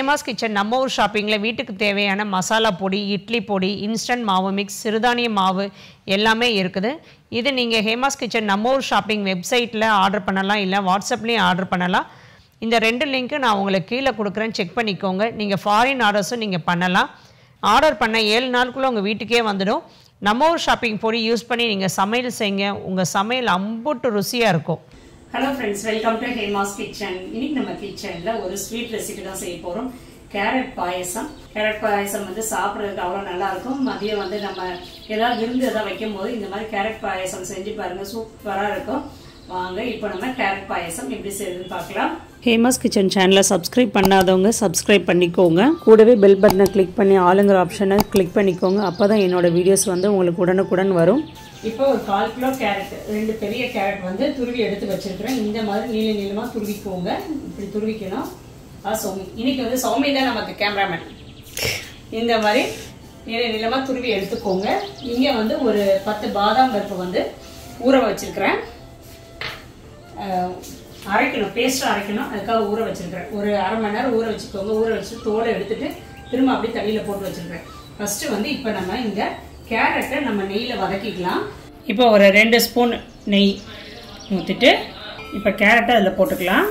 Hema's kitchen நம்ம ஊர் ஷாப்பிங்கில் வீட்டுக்கு தேவையான மசாலா பொடி இட்லி பொடி இன்ஸ்டன்ட் மாவு மிக்ஸ் சிறுதானிய மாவு எல்லாமே இருக்குது இது நீங்கள் ஹேமாஸ் கிச்சன் நம்ம ஊர் ஷாப்பிங் வெப்சைட்டில் ஆர்டர் பண்ணலாம் இல்லை வாட்ஸ்அப்லேயும் ஆர்டர் பண்ணலாம் இந்த ரெண்டு லிங்க்கு நான் உங்களுக்கு கீழே கொடுக்குறேன் செக் பண்ணிக்கோங்க நீங்கள் ஃபாரின் ஆர்டர்ஸும் நீங்கள் பண்ணலாம் ஆர்டர் பண்ண ஏழு நாளுக்குள்ளே உங்கள் வீட்டுக்கே வந்துடும் நம்ம ஊர் ஷாப்பிங் பொடி யூஸ் பண்ணி நீங்கள் சமையல் செய்யுங்க உங்கள் சமையல் அம்புட்டு ருசியாக இருக்கும் hello friends welcome to Hema's kitchen இன்னைக்கு நம்ம கிச்சன்ல ஒரு ஸ்வீட் ரெசிபி தான் செய்ய போறோம் கேரட் பாயசம் கேரட் பாயசம் வந்து சாப்பிட்றதுக்கு அவ்வளோ நல்லா இருக்கும் மதியம் வந்து நம்ம ஏதாவது விருந்து எதாவது வைக்கும் போது இந்த மாதிரி கேரட் பாயசம் செஞ்சு பாருங்க சூப்பராக இருக்கும் வாங்க இப்போ நம்ம கேரட் பாயசம் எப்படி செய்யுதுன்னு பார்க்கலாம் ஹேமாஸ் கிச்சன் சேனலை சப்ஸ்கிரைப் பண்ணாதவங்க சப்ஸ்கிரைப் பண்ணிக்கோங்க கூடவே பெல் பட்டனை கிளிக் பண்ணி ஆளுங்கிற ஆப்ஷனை கிளிக் பண்ணிக்கோங்க அப்போ தான் என்னோட வீடியோஸ் வந்து உங்களுக்கு உடனுக்குடன் வரும் இப்போ ஒரு கால் கிலோ கேரட் ரெண்டு பெரிய கேரட் வந்து துருவி எடுத்து வச்சிருக்கிறேன் இந்த மாதிரி நீள நீளமாக துருவிக்கோங்க இப்படி துருவிக்கணும் அது சௌமி இன்னைக்கு வந்து சௌமி தான் நமக்கு கேமராமேன் இந்த மாதிரி நீள நீளமாக துருவி எடுத்துக்கோங்க இங்கே வந்து ஒரு பத்து பாதாம் பருப்பு வந்து ஊற வச்சிருக்கிறேன் அஹ், அரைக்கணும் பேஸ்ட்டாக அரைக்கணும் அதுக்காக ஊற வச்சிருக்கிறேன் ஒரு அரை மணி நேரம் ஊற வச்சுக்கோங்க ஊற வச்சு தோலை எடுத்துட்டு திரும்ப அப்படியே தண்ணியில் போட்டு வச்சிருக்கிறேன் ஃபர்ஸ்ட் வந்து இப்போ நம்ம இந்த கேரட்டை நம்ம நெய்யில் வதக்கிக்கலாம் இப்போ ஒரு ரெண்டு ஸ்பூன் நெய் ஊற்றிட்டு இப்போ கேரட்டை அதில் போட்டுக்கலாம்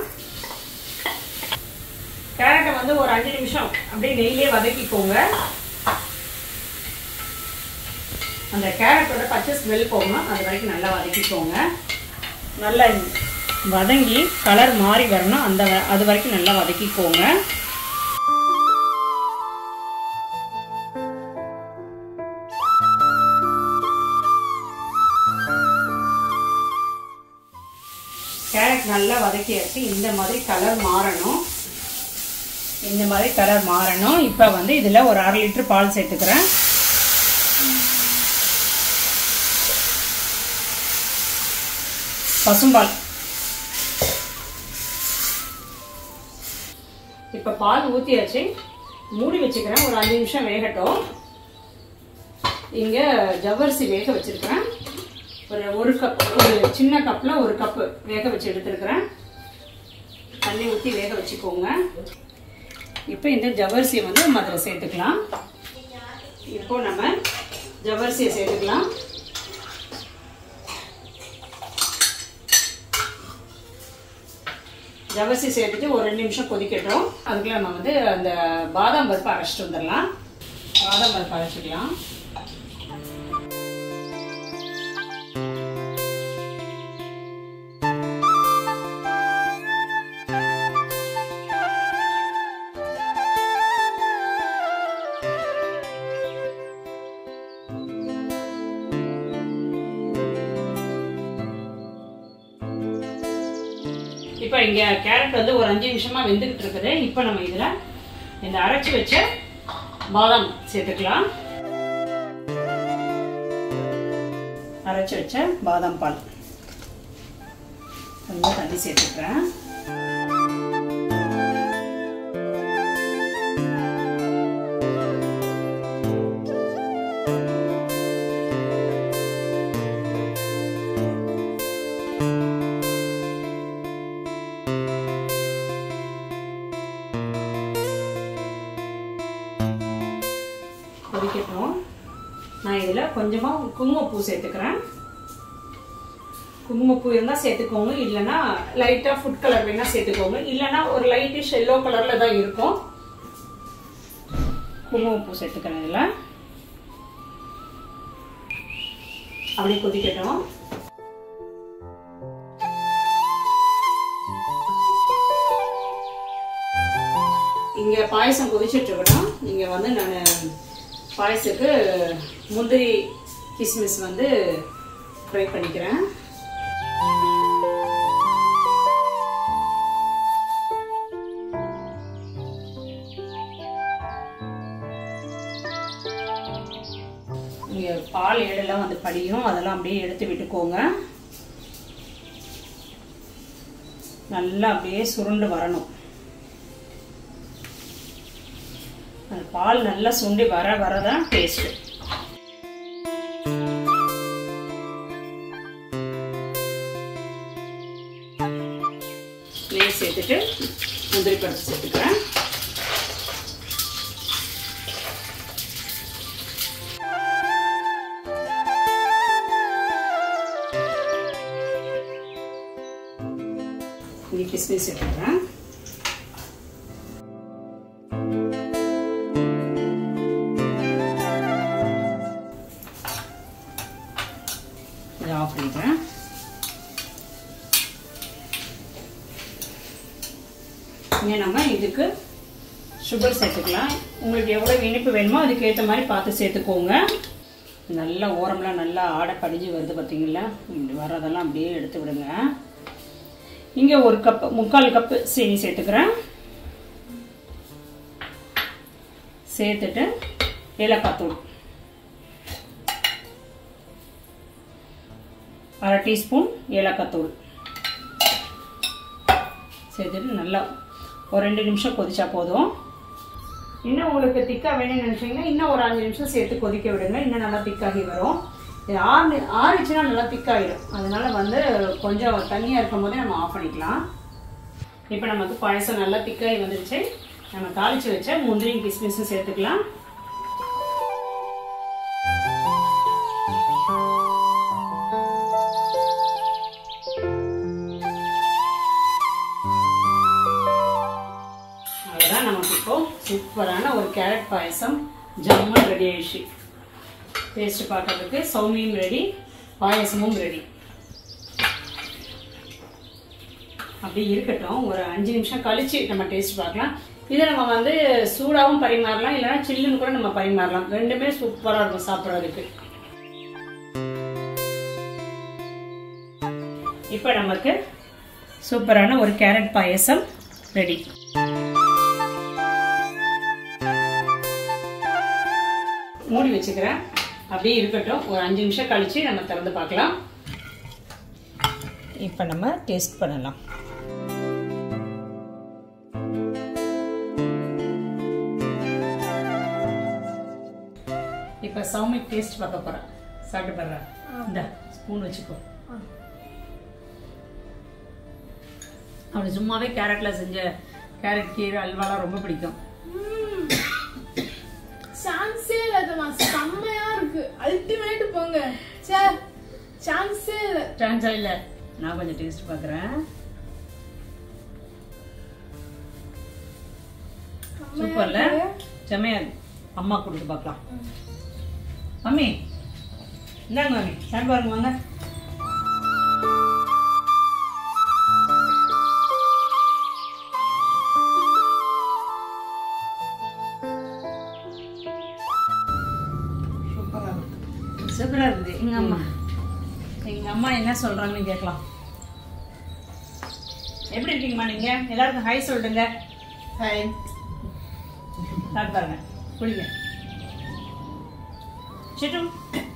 கேரட்டை வந்து ஒரு அஞ்சு நிமிஷம் அப்படியே நெய்யிலே வதக்கிக்கோங்க அந்த கேரட்டோட பச்சை ஸ்மெல் போகணும் அது வரைக்கும் நல்லா வதக்கிக்கோங்க நல்லா வதங்கி கலர் மாறி வரணும் அந்த வ- அது வரைக்கும் நல்லா வதக்கிக்கோங்க கேரட் நல்லா வதக்கியாச்சு இந்த மாதிரி கலர் மாறணும் இந்த மாதிரி கலர் மாறணும் இப்போ வந்து இதில் ஒரு அரை லிட்டர் பால் சேர்த்துக்கிறேன் பசும்பால் இப்போ பால் ஊற்றியாச்சு மூடி வச்சுக்கிறேன் ஒரு அஞ்சு நிமிஷம் வேகட்டும் இங்கே ஜவ்வரிசி வேக வச்சிருக்கிறேன் ஒரு ஒரு கப் ஒரு சின்ன கப்பில் ஒரு கப்பு வேக வச்சு எடுத்துருக்கிறேன் தண்ணி ஊற்றி வேக வச்சுக்கோங்க இப்போ இந்த ஜவ்வரிசியை வந்து நம்ம அதில் சேர்த்துக்கலாம் இப்போ நம்ம ஜவ்வரிசியை சேர்த்துக்கலாம் ஜவசி சேர்த்துட்டு ஒரு ரெண்டு நிமிஷம் கொதிக்கட்டும் அதுக்குள்ள நம்ம வந்து அந்த பாதாம் பருப்பு அரைச்சிட்டு வந்துடலாம் பாதாம் பருப்பு அரைச்சிக்கலாம் இப்போ இங்க கேரட் வந்து ஒரு அஞ்சு நிமிஷமா வெந்துகிட்டு இருக்குது இப்போ நம்ம இதுல இந்த அரைச்சி வச்ச பாதாம் சேர்த்துக்கலாம் அரைச்சி வச்ச பாதாம் பால் கொஞ்சம் தண்ணி சேர்த்துக்கிறேன் கொதிக்கட்டும் நான் இதில் கொஞ்சமாக குங்குமப்பூ சேர்த்துக்கிறேன் குங்குமப்பூ இருந்தால் சேர்த்துக்கோங்க இல்லைன்னா லைட்டாக ஃபுட் கலர் வேணால் சேர்த்துக்கோங்க இல்லைன்னா ஒரு லைட்டிஷ் எல்லோ கலரில் தான் இருக்கும் குங்குமப்பூ சேர்த்துக்கிறேன் இதில் அப்படியே கொதிக்கட்டும் இங்கே பாயசம் கொதிச்சிட்டு இருக்கட்டும் இங்கே வந்து நான் பாயசத்துக்கு முந்திரி கிஸ்மிஸ் வந்து ஃப்ரை பண்ணிக்கிறேன் இங்கே பால் ஏடெல்லாம் வந்து படியும் அதெல்லாம் அப்படியே எடுத்து விட்டுக்கோங்க நல்லா அப்படியே சுருண்டு வரணும் அந்த பால் நல்லா சுண்டி வர வரதான் டேஸ்ட்டு நெய் சேர்த்துட்டு முந்திரி பருப்பு சேர்த்துக்கிறேன் இங்கே கிஸ்மிஸ் சேர்த்துக்கிறேன் இதை ஆஃப் பண்ணிக்கிறேன் இங்கே நம்ம இதுக்கு சுகர் சேர்த்துக்கலாம் உங்களுக்கு எவ்வளோ இனிப்பு வேணுமோ அதுக்கு ஏற்ற மாதிரி பார்த்து சேர்த்துக்கோங்க நல்லா ஓரம்லாம் நல்லா ஆடை படிஞ்சு வருது பார்த்தீங்களா இப்படி வர்றதெல்லாம் அப்படியே எடுத்து விடுங்க இங்கே ஒரு கப்பு முக்கால் கப்பு சீனி சேர்த்துக்கிறேன் சேர்த்துட்டு ஏலக்காய் தூள் அரை டீஸ்பூன் ஏலக்காய் தூள் சேர்த்துட்டு நல்லா ஒரு ரெண்டு நிமிஷம் கொதிச்சா போதும் இன்னும் உங்களுக்கு திக்காக வேணும்னு நினச்சிங்கன்னா இன்னும் ஒரு அஞ்சு நிமிஷம் சேர்த்து கொதிக்க விடுங்க இன்னும் நல்லா திக்காகி வரும் இது ஆறு ஆறிச்சுன்னா நல்லா திக்காகிடும் அதனால வந்து கொஞ்சம் தண்ணியாக இருக்கும் போதே நம்ம ஆஃப் பண்ணிக்கலாம் இப்போ நமக்கு பாயசம் நல்லா திக்காகி வந்துருச்சு நம்ம தாளித்து வச்ச முந்திரியும் கிஸ்மிஸும் சேர்த்துக்கலாம் அவ்வளோதான் நமக்கு இப்போ சூப்பரான ஒரு கேரட் பாயசம் ஜம்முன் ரெடி ஆயிடுச்சு டேஸ்ட் பார்க்கறதுக்கு சௌமியும் ரெடி பாயசமும் ரெடி அப்படியே இருக்கட்டும் ஒரு அஞ்சு நிமிஷம் கழிச்சு நம்ம டேஸ்ட் பார்க்கலாம் இதை நம்ம வந்து சூடாகவும் பரிமாறலாம் இல்லைன்னா சில்லுன்னு கூட நம்ம பரிமாறலாம் ரெண்டுமே சூப்பராக இருக்கும் சாப்பிட்றதுக்கு இப்போ நமக்கு சூப்பரான ஒரு கேரட் பாயசம் ரெடி மூடி வச்சுக்கிறேன் அப்படியே இருக்கட்டும் ஒரு அஞ்சு நிமிஷம் கழிச்சு நம்ம திறந்து பார்க்கலாம் இப்போ நம்ம டேஸ்ட் பண்ணலாம் இப்போ சௌமி டேஸ்ட் பார்க்க போறேன் சாப்பிட்டு பாடுறேன் இந்த ஸ்பூன் வச்சுக்கோ அவனுக்கு சும்மாவே கேரட்ல செஞ்ச கேரட் கீரை அல்வாலாம் ரொம்ப பிடிக்கும் சான்ஸே இல்லாதமா செம்மையா இருக்கு அல்டிமேட் போங்க சே சான்ஸே இல்ல சான்ஸா இல்ல நான் கொஞ்சம் டேஸ்ட் பார்க்குறேன் சூப்பர்ல செம்மையா இருக்கு. அம்மா கொடுத்து பார்க்கலாம் மம்மி இந்தாங்க மம்மி சாப்பிட்டு பாருங்க வாங்க சூப்பரா இருக்குது எங்க அம்மா எங்க அம்மா என்ன சொல்றாங்கன்னு கேட்கலாம் எப்படி இருக்கீங்கம்மா நீங்க எல்லாருக்கும் ஹாய் சொல்லுங்க ஹாய் சாப்பிட்டு பாருங்க குடிங்க சிட்டும்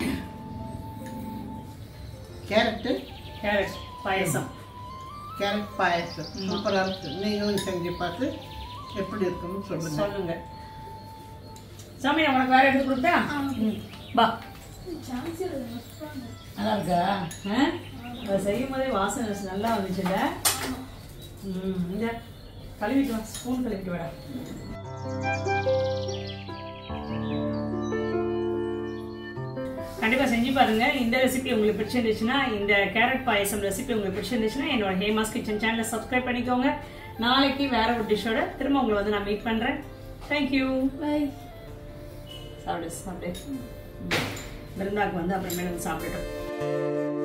carrot carrot payasam carrot payasam சூப்பராக இருக்கு நீங்களும் செஞ்சு பார்த்து எப்படி இருக்குன்னு சொல்லுங்க சொல்லுங்க சாமி நான் உனக்கு வேற எடுத்து கொடுத்தா ம். வா சான்ஸே இல்ல நல்லா இருக்கா ஆ? அதை செய்யும் போதே வாசனை நல்லா வந்துச்சுல்ல ம் இந்த கழுவிட்டு வா ஸ்பூன் கழுவிட்டு வாடா கண்டிப்பா செஞ்சு பாருங்க இந்த ரெசிபி உங்களுக்கு பிடிச்சிருந்துச்சுன்னா இந்த கேரட் பாயசம் ரெசிபி உங்களுக்கு பிடிச்சிருந்துச்சுன்னா என்னோட ஹேமாஸ் கிச்சன் சேனலை சப்ஸ்கிரைப் பண்ணிக்கோங்க நாளைக்கு வேற ஒரு டிஷ்ஷோட திரும்ப உங்களை வந்து நான் மீட் பண்றேன் தேங்க்யூ பை சாப்பிடு சாப்பிடு பிருந்தாக்கு வந்து அப்புறமேல வந்து சாப்பிட்டுட்டோம்